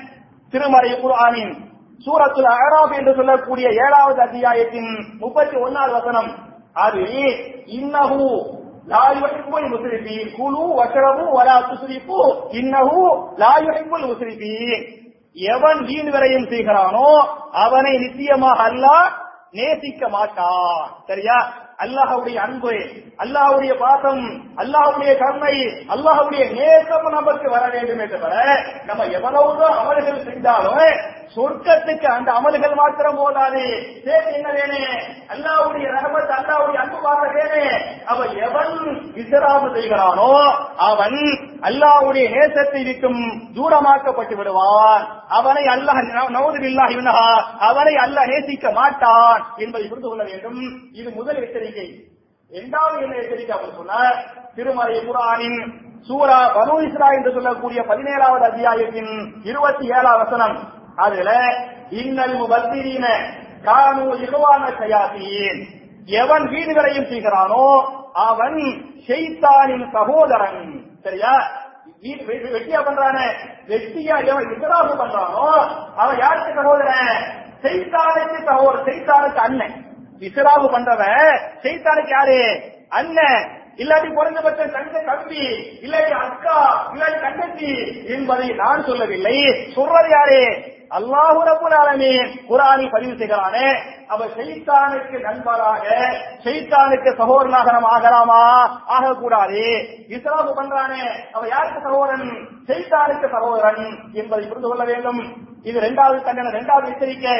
திருமறை குர்ஆனின் சூரத்துல் அராப் என்று சொல்லக்கூடிய ஏழாவது அத்தியாயத்தின் முப்பத்தி ஒன்னாவது வசனம் அது இன்னஹு லா யுஹிப்புல் முஸ்ரிஃபீன் குலு வஷ்ரபு வலா துஸ்ரிஃபு இன்னஹு லா யுஹிப்புல் முஸ்ரிஃபீன் எவன் வீண் விரயம் செய்கிறானோ அவனை நிச்சயமாக அல்லாஹ் நேசிக்க மாட்டான் சரியா அல்லாஹ்வுடைய அன்பு அல்லாஹ்வுடைய பாசம் அல்லாஹ்வுடைய கருணை அல்லாஹ்வுடைய நேசம் நமக்கு வர வேண்டும் என்று தவிர நம்ம எவ்வளவுதான் அமல்கள் செஞ்சாலும் சொர்க்கத்துக்கு அந்த அமல்கள் மாத்திரம் போதாது சேர்த்து என்ன வேணும் அல்லாஹ்வுடைய ரஹமத் அல்லாஹ்வுடைய அன்பு பாசம் வேணும் அவன் எவன் இஸ்ராம செய்கிறானோ அவன் அல்லாஹ்வுடைய நேசத்தை விட்டும் தூரமாக்கப்பட்டு விடுவான் அவனை அல்லாஹ் நவது பில்லாஹி மின்ஹா அவனை அல்லாஹ் நேசிக்க மாட்டான் என்பதை புரிந்து கொள்ள வேண்டும் இது முதல் எச்சரிக்கை இரண்டாவது என்ன எச்சரிக்கை அப்படின்னு சொன்னா திருமறை குரானின் சூரா பனு இஸ்ரா என்று சொல்லக்கூடிய பதினேழாவது அத்தியாயத்தின் இருபத்தி ஏழாம் வசனம் அதுல இன்னல் முபத்திரீன கானு இகுவான சயாத்தீன் எவன் வீடுகளையும் செய்கிறானோ அவன் ஷெய்தானின் சகோதரன் சரியா வீ- வெ- வெட்டியா பண்றானே வெட்டியா எவன் இஸ்ராஃபு பண்றானோ அவன் யாருக்கு சகோதரன் செய்தானுக்கு சகோதரர் செய்தானுக்கு அண்ணன் இஸ்ராவு பண்றவன் செய்தானுக்கு யாரு அண்ணன் இல்லாட்டி குறைந்தபட்ச தங்க தம்பி இல்லாட்டி அக்கா இல்லாட்டி தங்கச்சி என்பதை நான் சொல்லவில்லை சொல்றது யாரு அல்லாஹு ரப்பல் ஆலமீன் குரானி பதிவு செய்கிறானே அவ ஷைத்தானுக்கு நண்பராக ஷைத்தானுக்கு சகோதரனாக நம்ம ஆகலாமா ஆகக்கூடாது இஸ்லாமு பண்றானே அவ யாருக்கு சகோதரன் ஷைத்தானுக்கு சகோதரன் என்பதை புரிந்து கொள்ள வேண்டும் இது இரண்டாவது தண்டனை இரண்டாவது எச்சரிக்கை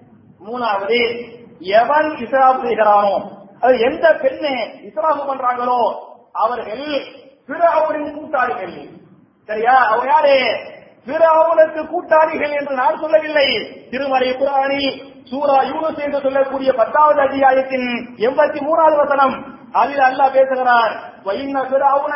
மூணாவது எவன் இஸ்லாம் செய்கிறானோ அது எந்த பெண்ணு இஸ்லாம் பண்றாங்களோ அவர்கள் பிறவரின் கூட்டாளிகள் சரியா அவங்க யாரு பிறவனுக்கு கூட்டாளிகள் என்று நான் சொல்லவில்லை திருமலை குரானி சூரா யூனுஸ் என்று சொல்லக்கூடிய பத்தாவது அத்தியாயத்தின் எண்பத்தி மூணாவது வசனம் அதில் அல்லாஹ் பேசுகிறார் வைன்ன பிறவுன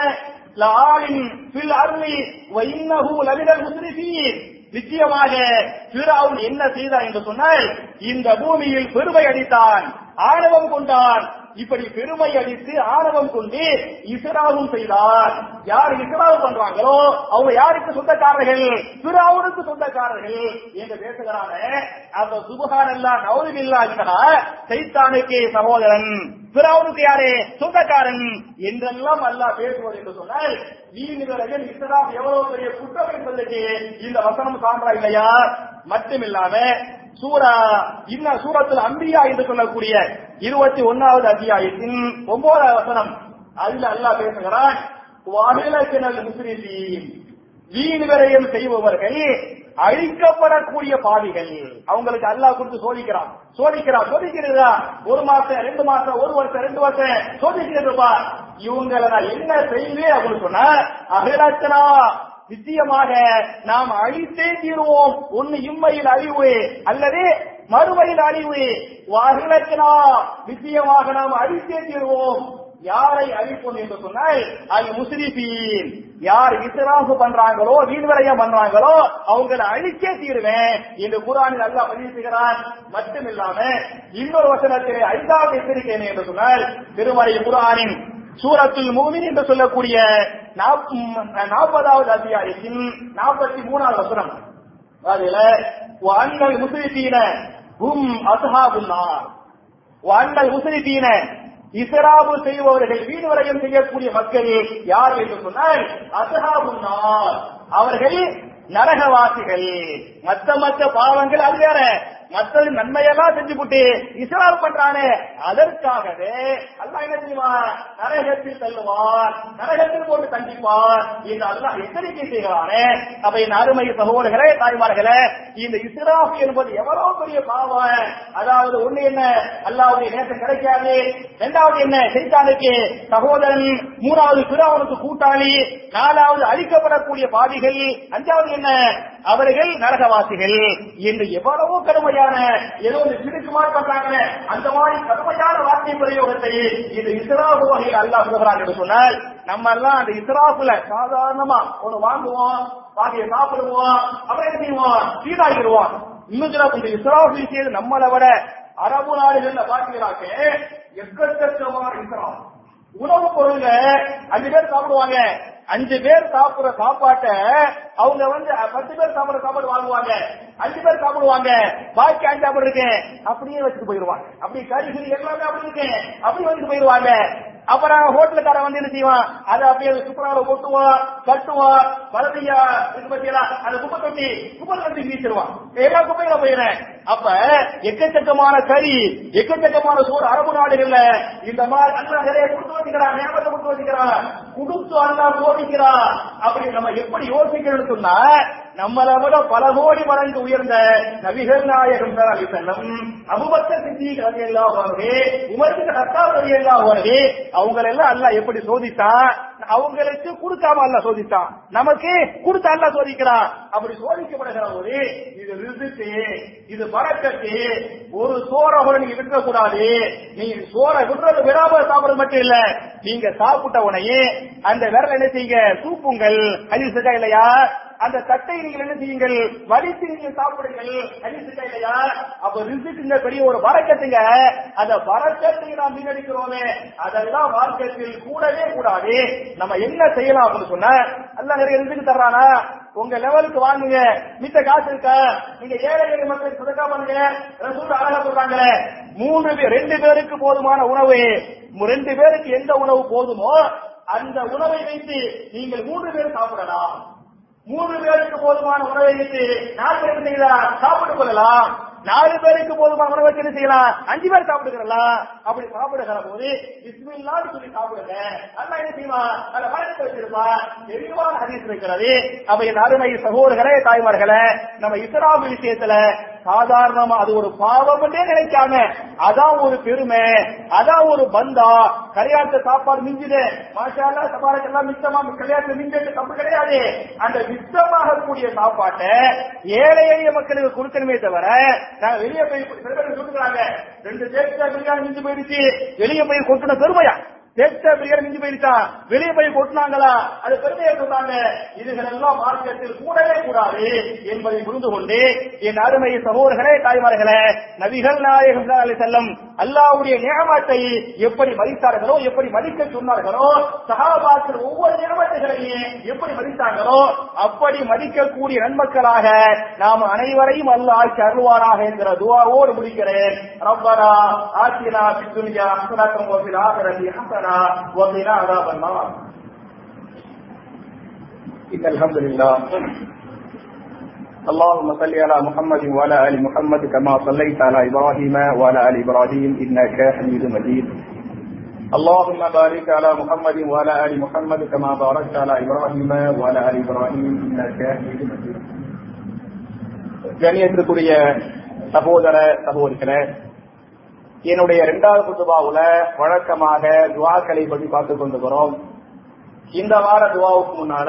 லாலின் பில் அருளி வைன்னஹு லமினல் முஸ்ரிஃபீன் நிச்சயமாக பிறவுன் என்ன செய்தான் என்று சொன்னால் இந்த பூமியில் பெருமை அடித்தான் ஆணவம் கொண்டான் இப்படி பெருமை அடித்து ஆணவம் கொண்டு இஸ்ராவும் செய்தார் யார் இஸ்ராவு பண்றாங்களோ அவங்க யாருக்கு சொந்தக்காரர்கள் பிறவுனுக்கு சொந்தக்காரர்கள் என்று பேசுகிறான அந்த சுபகான் எல்லாம் நவதுமில்லா சைத்தானுக்கு சகோதரன் பிறவுனுக்கு யாரு சொந்தக்காரன் என்றெல்லாம் அல்லாஹ் பேசுவது என்று சொன்னால் வீணுகிறவர்கள் இஸ்லாம் எவ்வளவு பெரிய குற்றம் என்பதற்கு இந்த வசனம் சான்றா இல்லையா மட்டுமில்லாம சூரா இன்ன சூரத்தில் அம்பியா என்று சொல்லக்கூடிய இருபத்தி ஒன்னாவது அத்தியாயத்தின் ஒன்பதாவது வசனம் அதுல அல்லாஹ் பேசுகிறான் வானிலக்கினல் முஸ்லிமீன் வீண் விரயம் செய்பவர்கள் அழிக்கப்படக்கூடிய பாவிகள் அவங்களுக்கு அல்லாஹ் கொடுத்து சோதிக்கிறான் சோதிக்கிறான் சோதிக்கிறதா ஒரு மாசம் ரெண்டு மாசம் ஒரு வருஷம் ரெண்டு வருஷம் சோதிக்கிறதுப்பா இவங்களை நான் என்ன செய்வேன் அப்படின்னு சொன்னா அகிலத்தனா நிச்சயமாக நாம் அழித்தே தீருவோம் ஒன்னு இம்மையில் அழிவு அல்லது மறுமையில் அழிவு வாகிலத்தினா நிச்சயமாக நாம் அழித்தே தீருவோம் யாரை அழிப்போம் என்று சொன்னால் அது முஸ்லிபீன் யார் இஸ்லாமு பண்றாங்களோ வீண்வரையம் பண்றாங்களோ அவங்களை அழிச்சே தீருவேன் என்று குரானில் அல்லாஹ் பதிவு செய்கிறான் மட்டுமில்லாம இன்னொரு வசனத்திலே ஐந்தாவது எச்சரிக்கை என்ன என்று சொன்னால் திருமறை குரானின் சூரத்துல் மூமின் என்று சொல்லக்கூடிய நாற்பதாவது அத்தியாயத்தின் நாற்பத்தி மூணாவது வசனம் அதுல அண்ணல் முஸ்லித்தீன ஹும் அசஹாபுன்னார் அண்ணல் முஸ்லித்தீன இஸ்ராபு செய்பவர்கள் வீடு வரையும் செய்யக்கூடிய மக்கள் யார் என்று சொன்னால் அசஹாபுன்னார் அவர்கள் நரகவாசிகள் மத்த மத்த பாவங்கள் அது வேற மற்றது நன்மையெல்லாம் செஞ்சு போட்டு இஸ்லாம் பண்றானே அதற்காகவே அல்லாஹ் என்ன செய்வான் நரகத்தில் தள்ளுவான் நரகத்தில் போட்டு தண்டிப்பான் என்று அல்லாஹ் எச்சரிக்கை செய்கிறானே அப்ப என் அருமை சகோதரர்களே தாய்மார்களே இந்த இஸ்ராஃப் என்பது எவ்வளவு பெரிய பாவம் அதாவது ஒண்ணு என்ன அல்லாவுடைய நேசம் கிடைக்காது இரண்டாவது என்ன செய்தானுக்கு சகோதரன் மூணாவது பிறவனுக்கு கூட்டாளி நாலாவது அழிக்கப்படக்கூடிய பாதிகள் அஞ்சாவது என்ன அவர்கள் நரகவாசிகள் என்று எவ்வளவோ கடுமையான ஏதோ ஒரு சிறுக்குமாறு பண்றாங்க அந்த மாதிரி கடுமையான வார்த்தை பிரயோகத்தை இந்த இஸ்ராஃபு வகையில் அல்லாஹ் சொல்கிறான் என்று சொன்னால் நம்ம எல்லாம் அந்த இஸ்ராஃபுல சாதாரணமா ஒண்ணு வாங்குவோம் வாங்கிய சாப்பிடுவோம் அப்புறம் என்ன செய்வோம் சீடாகிடுவோம் இன்னும் சில இந்த இஸ்ராஃபு விஷயம் நம்மளை விட அரபு நாடுகள்ல பாத்தீங்கன்னாக்க எக்கச்சக்கமான இஸ்ராஃப் உணவு பொருள்ல அஞ்சு பேர் சாப்பிடுவாங்க அஞ்சு பேர் சாப்பிடுற சாப்பாட்டை அவங்க வந்து பத்து பேர் சாப்பிடுற சாப்பாடு வாங்குவாங்க அஞ்சு பேர் சாப்பிடுவாங்க பாக்கி அஞ்சு சாப்பாடு இருக்கு அப்படியே வச்சுட்டு போயிருவாங்க அப்படி கறி கறி எல்லாமே அப்படி இருக்கு அப்படி வச்சுட்டு போயிருவாங்க அப்புறம் ஹோட்டலுக்காரன் வந்து என்ன செய்வான் அதை அப்படியே சுப்பரால கொட்டுவான் கட்டுவான் வலதையா இருக்கு பத்தியா அந்த குப்பை தொட்டி குப்பை தொட்டி வீசிடுவான் எல்லா குப்பையில போயிடுறேன் அப்ப எக்கச்சக்கமான கறி எக்கச்சக்கமான சோறு அரபு நாடுகள்ல இந்த மாதிரி அல்லா நிறைய கொடுத்து வச்சுக்கிறான் நேரத்தை கொடுத்து வச்சுக்கிறான் கொடுத்து அல்லா சோதிக்கிறான் அப்படி நம்ம எப்படி யோசிக்கணும்னு சொன்னா நம்மளை விட பல கோடி மடங்கு உயர்ந்த நபிகள் நாயகம் அலி செல்லம் அபுபக்க சித்தி கதை எல்லாம் வருது உமருக்கு சத்தாவு கதை எல்லாம் வருது அவங்களெல்லாம் அல்லாஹ் எப்படி சோதித்தான் அவங்களுக்கு கொடுக்காம அல்ல சோதித்தான் நமக்கு கொடுத்த அல்ல சோதிக்கிறான் அப்படி சோதிக்கப்படுகிற போது இது ரிசுக்கு இது பறக்கத்து ஒரு சோற கூட நீங்க விட்டுற கூடாது நீங்க சோறை விடுறது விடாம சாப்பிடுறது மட்டும் இல்ல நீங்க சாப்பிட்ட உடனே அந்த விரல் என்ன செய்யுங்க தூப்புங்கள் அது சரியா இல்லையா அந்த தட்டை நீங்கள் என்ன செய்யுங்கள் வலித்து நீங்கள் சாப்பிடுங்கள் ஹதீஸுக்கா இல்லையா அப்ப ரிசுக்குங்க பெரிய ஒரு வரக்கத்துங்க அந்த வரக்கத்தை நாம் வீணடிக்கிறோமே அதெல்லாம் மார்க்கத்தில் கூடவே கூடாது நம்ம என்ன செய்யலாம் அப்படின்னு சொன்னா அல்ல நிறைய ரிசுக்கு தர்றானா உங்க லெவலுக்கு வாங்குங்க மித்த காசு இருக்கா நீங்க ஏழை ஏழை மக்களுக்கு சுதக்கா பண்ணுங்க ரசூல் அழகா சொல்றாங்களே மூணு பேர் ரெண்டு பேருக்கு போதுமான உணவு ரெண்டு பேருக்கு எந்த உணவு போதுமோ அந்த உணவை வைத்து நீங்கள் மூன்று பேர் சாப்பிடலாம் மூன்று பேருக்கு போதுமான உணவை வைத்து நாலு பேருக்கு செய்யலாம் சாப்பிட்டுக் கொள்ளலாம் நாலு பேருக்கு போதுமான உணவை வச்சு என்ன செய்யலாம் அஞ்சு பேர் சாப்பிடுகிறலாம் அப்படி சாப்பிடுகிற போது பிஸ்மில்லான்னு சொல்லி சாப்பிடுங்க அல்ல என்ன செய்வான் அல்ல வழக்கு வச்சிருப்பா தெளிவான ஹதீஸ் இருக்கிறது அப்ப என் அருமை சகோதரர்களே தாய்மார்களே நம்ம இஸ்லாம் விஷயத்துல சாதாரணமா அது ஒரு பாவம்னே நினைக்காம அதான் ஒரு பெருமை அதான் ஒரு பந்தா கல்யாணத்தை சாப்பாடு மிஞ்சுது மாஷால்லா சபாரக்கெல்லாம் மிச்சமா கல்யாணத்தை மிஞ்சது தப்பு கிடையாது அந்த மிச்சமாக கூடிய சாப்பாட்டை ஏழை எளிய மக்களுக்கு கொடுக்கணுமே தவிர நாங்க வெளியே போய் சில பேர் சொல்லுறாங்க ரெண்டு தேசிய பிரியாணி மிஞ்சு போயிடுச்சு வெளியே போய் கொட்டுன பெருமையா தேசிய பிரியாணி மிஞ்சு போயிடுச்சா வெளியே போய் கொட்டினாங்களா அது பெருமையை சொல்றாங்க இதுகள் எல்லாம் மார்க்கத்தில் கூடவே கூடாது என்பதை புரிந்து கொண்டு என் அருமை சகோதரர்களே தாய்மார்களே நபிகள் நாயகம் அலி செல்லம் அல்லாவுடைய நியமத்தை எப்படி மதித்தார்களோ எப்படி மதிக்க சொன்னார்களோ சகாபாக்கள் ஒவ்வொரு நியமத்தைகளையும் எப்படி மதித்தாங்களோ அப்படி மதிக்கக்கூடிய நன்மக்களாக நாம் அனைவரையும் அல்ல ஆட்சி அருள்வாராக என்கிற துவாவோடு முடிக்கிறேன் ரப்பனா ஆத்தினா பித்துனியா ஹசனத்தம் வஃபில் ஆகிரதி ஹசனா வஃபினா அதாபன் நார் إن الحمد لله اللهم صل على محمد وعلى ال محمد كما صليت على ابراهيم وعلى ال ابراهيم انك حميد مجيد اللهم بارك على محمد وعلى ال محمد كما باركت على ابراهيم وعلى ال ابراهيم انك حميد مجيد கணியத்திற்குரிய சகோதர சகோதரிகளே என்னுடைய இரண்டாவது குத்துபாவுல வழக்கமாக துவாக்களை பற்றி பார்த்துக் கொண்டிருக்கிறோம் இந்த வார துவாவுக்கு முன்னால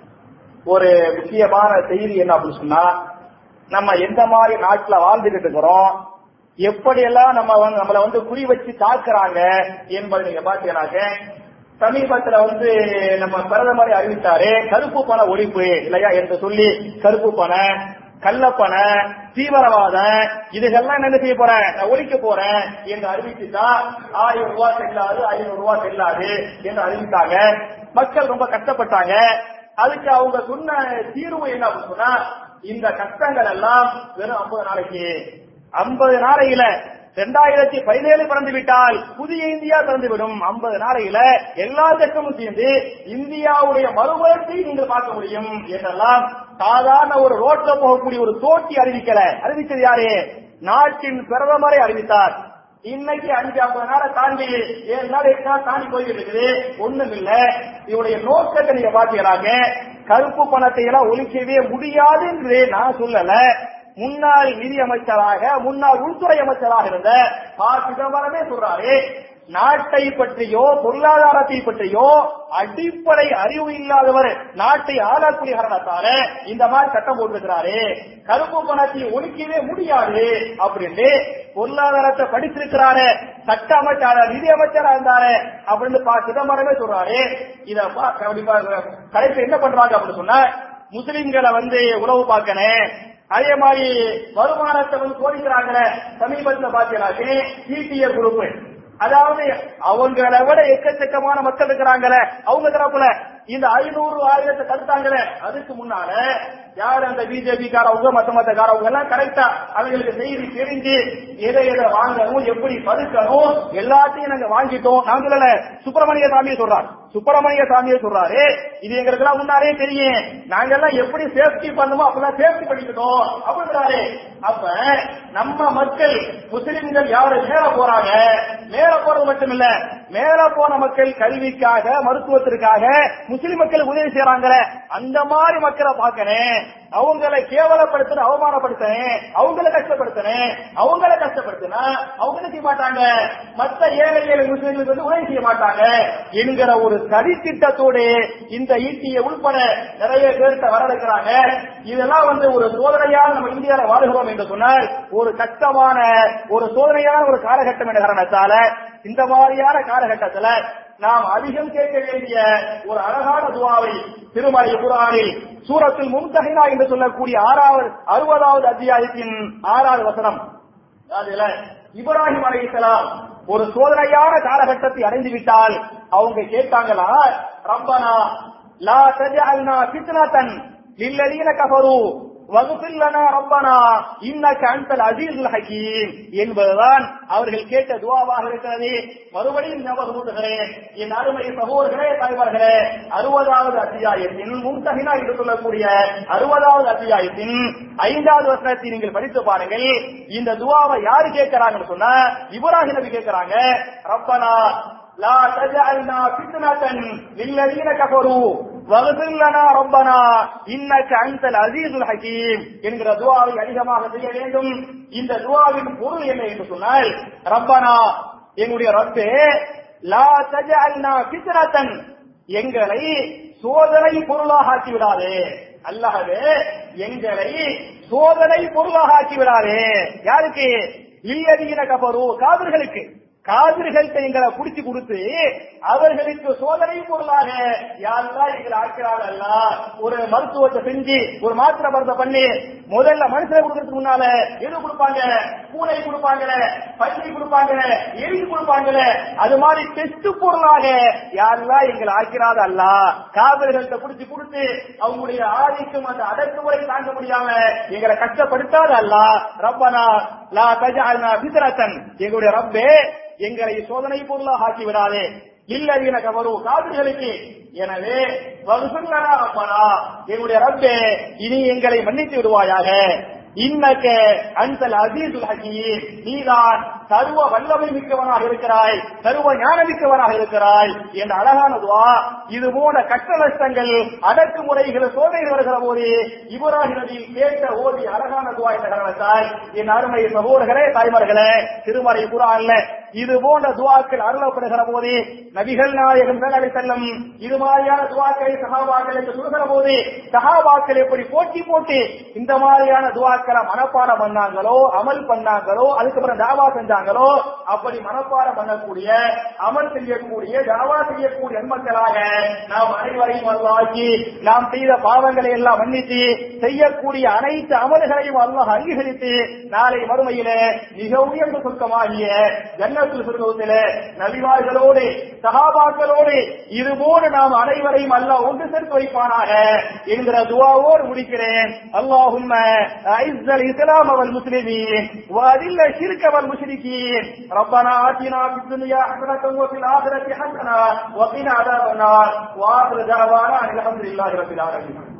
ஒரு முக்கியமான செய்தி என்ன அப்படின்னு சொன்னா நம்ம எந்த மாதிரி நாட்டுல வாழ்ந்துகிட்டு இருக்கிறோம் எப்படியெல்லாம் நம்ம வந்து நம்மளை வந்து குறி வச்சு தாக்குறாங்க என்பதை நீங்க பாத்தீங்கன்னாக்க சமீபத்துல வந்து நம்ம பிரதமரை அறிவித்தாரு கருப்பு பண ஒழிப்பு இல்லையா என்று சொல்லி கருப்பு பணம் கள்ளப்பண தீவிரவாதம் இதுகெல்லாம் என்ன செய்ய போறேன் நான் ஒழிக்க போறேன் என்று அறிவிச்சுட்டா ஆயிரம் ரூபாய் செல்லாது ஐநூறு ரூபாய் செல்லாது என்று அறிவித்தாங்க மக்கள் ரொம்ப கஷ்டப்பட்டாங்க அதுக்கு அவங்க சொன்ன தீர்வு என்ன அப்படின்னு சொன்னா இந்த கஷ்டங்கள் எல்லாம் வெறும் ஐம்பது நாளைக்கு ஐம்பது நாளையில ரெண்டாயிரத்தி பதினேழு பிறந்து விட்டால் புதிய இந்தியா பிறந்துவிடும் ஐம்பது நாளையில எல்லா கஷ்டமும் சேர்ந்து இந்தியாவுடைய மறுமலர்ச்சியை நீங்கள் பார்க்க முடியும் என்றெல்லாம் சாதாரண ஒரு ரோட்ல போகக்கூடிய ஒரு தோட்டி அறிவிக்கல அறிவிச்சது யாரு நாட்டின் பிரதமரை அறிவித்தார் இன்னைக்கு அஞ்சு ஐம்பது நாளை தாண்டி ஏழு நாள் எட்டு நாள் தாண்டி போய்கிட்டு இருக்குது ஒண்ணும் இல்ல இவருடைய நோக்கத்தை நீங்க பாத்தீங்கன்னாக்க கருப்பு பணத்தை எல்லாம் ஒழிக்கவே முடியாது என்று நான் சொல்லல முன்னாள் நிதி அமைச்சராக முன்னாள் உள்துறை அமைச்சராக இருந்த ப சிதம்பரமே சொல்றாரு நாட்டை பற்றியோ பொருளாதாரத்தை பற்றியோ அடிப்படை அறிவு இல்லாதவர் நாட்டை ஆளக்கூடிய காரணத்தால இந்த மாதிரி சட்டம் போட்டிருக்கிறாரு கருப்பு பணத்தை ஒழிக்கவே முடியாது அப்படின்னு பொருளாதாரத்தை படிச்சிருக்கிறாரு சட்ட அமைச்சர் நிதி அமைச்சரா இருந்தாரு அப்படின்னு பா சிதம்பரமே சொல்றாரு இத கடைசி என்ன பண்றாங்க அப்படின்னு சொன்னா முஸ்லிம்களை வந்து உறவு பார்க்கணும் அதே மாதிரி வருமானத்தை வந்து கோரிக்கிறாங்களே சமீபத்தில் பாத்தீங்கன்னாக்கே சிடிஏ குரூப் அதாவது அவங்களை விட எக்கச்சக்கமான மக்கள் இருக்கிறாங்களே அவங்க தரப்புல இந்த ஐநூறு ஆயிரத்தை தடுத்தாங்களே அதுக்கு முன்னால யார் அந்த பிஜேபி காரவங்க மத்த மத்த காரவங்க எல்லாம் கரெக்டா அவங்களுக்கு செய்தி தெரிஞ்சு எதை எதை வாங்கணும் எப்படி பதுக்கணும் எல்லாத்தையும் நாங்க வாங்கிட்டோம் நான் சொல்லல சுப்பிரமணிய சாமியை சொல்றாரு சுப்பிரமணிய சாமியை சொல்றாரு இது எங்களுக்கு எல்லாம் முன்னாலே தெரியும் நாங்க எல்லாம் எப்படி சேஃப்டி பண்ணுமோ அப்பெல்லாம் சேஃப்டி பண்ணிக்கிட்டோம் அப்படின்றாரு அப்ப நம்ம மக்கள் முஸ்லிம்கள் யாரு மேல போறாங்க மேல போறது மட்டும் இல்ல மேல போன மக்கள் கல்விக்காக மருத்துவத்திற்காக முஸ்லிம் மக்களுக்கு உதவி செய்யறாங்களே அந்த மாதிரி மக்களை பார்க்கணும் அவங்களை கேவலப்படுத்தணும் அவமானப்படுத்தணும் அவங்களை கஷ்டப்படுத்தணும் அவங்களை கஷ்டப்படுத்தினா அவங்க என்ன செய்ய மாட்டாங்க மத்த ஏழை ஏழை முஸ்லிம்களுக்கு வந்து உதவி செய்ய மாட்டாங்க என்கிற ஒரு சதி திட்டத்தோடு இந்த ஈட்டியை உள்பட நிறைய பேர்த்த வரவேற்கிறாங்க இதெல்லாம் வந்து ஒரு சோதனையாக நம்ம இந்தியாவில் வாழ்கிறோம் என்று சொன்னால் ஒரு கஷ்டமான ஒரு சோதனையான ஒரு காலகட்டம் என்ற காரணத்தால இந்த மாதிரியான காலகட்டத்துல நாம் அதிகம் கேட்க வேண்டிய ஒரு அழகான துவாவை திருமலை குரானில் சூரத்தில் மும்தஹினா என்று சொல்லக்கூடிய ஆறாவது அறுபதாவது அத்தியாயத்தின் ஆறாவது வசனம் அதுல இப்ராஹிம் அலைஹிஸ்ஸலாம் ஒரு சோதனையான காலகட்டத்தை அடைந்து விட்டால் அவங்க கேட்டாங்களா ரப்பனா லா தஜஅல்னா ஃபித்னதன் லில்லதீன கஃபரு வகுப்பில் லனா ரப்பனா இன்னக அன்தல் அசீசுல் ஹகீம் என்பதுதான் அவர்கள் கேட்ட துவாவாக இருக்கிறது மறுபடியும் ஞாபகமூட்டுகிறேன் என் அருமை சகோதரர்களே தலைவர்களே அறுபதாவது அத்தியாயத்தின் முன்தகினா என்று சொல்லக்கூடிய அறுபதாவது அத்தியாயத்தின் ஐந்தாவது வசனத்தை நீங்கள் படித்து பாருங்கள் இந்த துவாவை யாரு கேட்கிறாங்கன்னு சொன்னா இப்ராஹிம் நபி கேட்கிறாங்க ரப்பனா லா தஜஅல்னா ஃபித்னதன் லில்லதீன கஃபரு வகுதில் லனா ரப்பனா இன்னக அன்தல் அசீசுல் ஹகீம் என்கிற துவாவை அதிகமாக செய்ய வேண்டும் இந்த துவாவின் பொருள் என்ன என்று சொன்னால் ரப்பனா எங்களுடைய ரப்பே லா தஜஅல்னா ஃபித்னதன் எங்களை சோதனை பொருளாக ஆக்கி விடாதே அல்லாஹ்வே எங்களை சோதனை பொருளாக ஆக்கி விடாதே யாருக்கு இல்லதீன கபரு காவிர்களுக்கு காவிர்கள்ட்ட எங்களை புடிச்சு கொடுத்து அவர்களுக்கு சோதனை பொருளாக யாரெல்லாம் எங்களை ஆக்கிறாங்க அல்ல ஒரு மருத்துவத்தை செஞ்சு ஒரு மாத்திரை மருந்தை பண்ணி முதல்ல மனுஷனை கொடுக்கறதுக்கு முன்னால எது கொடுப்பாங்க பூனை கொடுப்பாங்க பள்ளி கொடுப்பாங்க எரிஞ்சு கொடுப்பாங்க அது மாதிரி டெஸ்ட் பொருளாக யாரெல்லாம் எங்களை ஆக்கிறாத அல்ல காவிர்கள்ட்ட புடிச்சு கொடுத்து அவங்களுடைய ஆதிக்கும் அந்த அடக்குமுறை தாங்க முடியாம எங்களை கஷ்டப்படுத்தாத அல்ல ரப்பனா லா தஜஅல்னா பித்ரத்தன் எங்களுடைய ரப்பே எங்களை சோதனை பொருளாக ஆக்கி விடாதே இல்லவீன கவரு காவிர்களுக்கு எனவே வகுசுல்லனா அப்பனா எங்களுடைய ரப்பே இனி எங்களை மன்னித்து விடுவாயாக இன்னக்க அன்சல் அசீசுல் ஹகீம் நீதான் சர்வ வல்லமை மிக்கவனாக இருக்கிறாய் சர்வ ஞான மிக்கவனாக இருக்கிறாய் என்ற அழகான துவா இது போல கஷ்ட நஷ்டங்கள் அடக்குமுறைகள் சோதனை வருகிற போது இப்ராஹிம் நபி கேட்ட ஓதி அழகான துவா என்ற காரணத்தால் என் அருமை சகோதரர்களே தாய்மார்களே திருமறை குரான்ல இது போன்ற துவாக்கள் அருளப்படுகிற போது நபிகள் நாயகம் மேலவை செல்லும் இது மாதிரியான துவாக்களை சகாபாக்கள் என்று சொல்லுகிற போது சகாபாக்கள் எப்படி போட்டி போட்டு இந்த மாதிரியான துவாக்களை மனப்பாடம் பண்ணாங்களோ அமல் பண்ணாங்களோ அதுக்கப்புறம் தாவா செஞ்சாங்களோ அப்படி மனப்பாடம் பண்ணக்கூடிய அமல் செய்யக்கூடிய தாவா செய்யக்கூடிய நன்மக்களாக நாம் அனைவரையும் அல்லாக்கி நாம் செய்த பாவங்களை எல்லாம் மன்னித்து செய்யக்கூடிய அனைத்து அமல்களையும் அல்லாஹ் அங்கீகரித்து நாளை மறுமையிலே மிக உயர்ந்த சுருக்கமாகிய ஜன்னத்தில் சுருக்கத்திலே நபிவார்களோடு சகாபாக்களோடு இதுபோடு நாம் அனைவரையும் அல்லாஹ் ஒன்று சேர்த்து வைப்பானாக என்கிற துவாவோடு முடிக்கிறேன் அல்லாஹும்ம ஐஸ் الإسلام والمسلمين وأذل الشرك والمشركين ربنا آتنا في الدنيا حسنة وفي الآخرة حسنة وقنا عذاب النار وآخر دعوانا أن الحمد لله رب العالمين